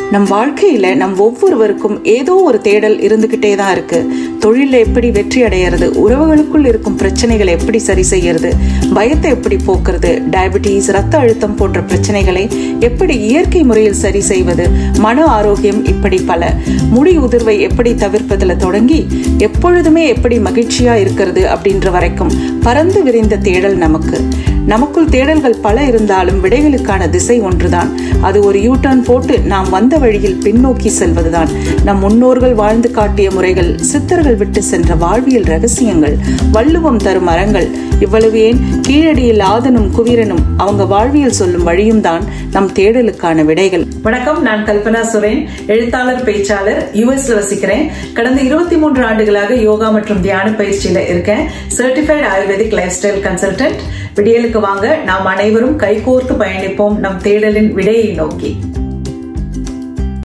நம் வாழ்க்கையில நம் ஒவ்வொருவருக்கும் ஏதோ ஒரு தேடல் இருந்துகிட்டே தான் இருக்கு தொழில எப்படி வெற்றி அடையிறது உறவுகளுக்குள் இருக்கும் பிரச்சனைகளை எப்படி சரி செய்யறது பயத்தை எப்படி போக்குறது டயபிட்டிஸ் ரத்த அழுத்தம் போன்ற பிரச்சனைகளை எப்படி இயற்கை முறையில் சரி செய்வது மன ஆரோக்கியம் இப்படி பல முடி உதிர்வை எப்படி தவிர்ப்பதில் தொடங்கி எப்பொழுதுமே எப்படி மகிழ்ச்சியா இருக்கிறது அப்படின்ற வரைக்கும் பறந்து விரிந்த தேடல் நமக்கு நமக்குள் தேடல்கள் பல இருந்தாலும் விடைகளுக்கான திசை ஒன்றுதான் அது ஒரு யூ டர்ன் போட்டு நாம் வந்த வழியில் பின்னோக்கி செல்வதுதான் நம் முன்னோர்கள் வாழ்ந்து காட்டிய முறைகள் சித்தர்கள் விட்டு சென்ற வாழ்வியல் ரகசியங்கள் வள்ளுவம் தரும் அறங்கள் இவ்வளவு ஏன் கீழடியில் ஆதனும் குவீரனும் அவங்க வாழ்வியல் சொல்லும் வழியும் தான் நம் தேடலுக்கான விடைகள் வணக்கம் நான் கல்பனா சுரேன் எழுத்தாளர் பேச்சாளர் யூஎஸ்ல வசிக்கிறேன் கடந்த இருபத்தி மூன்று ஆண்டுகளாக யோகா மற்றும் தியான பயிற்சியில இருக்கேன் certified Ayurvedic life style consultant விடியலுக்கு வாங்க நாம் அனைவரும் கைகோர்த்து பயணிப்போம் நம் தேடலின் விடையை நோக்கி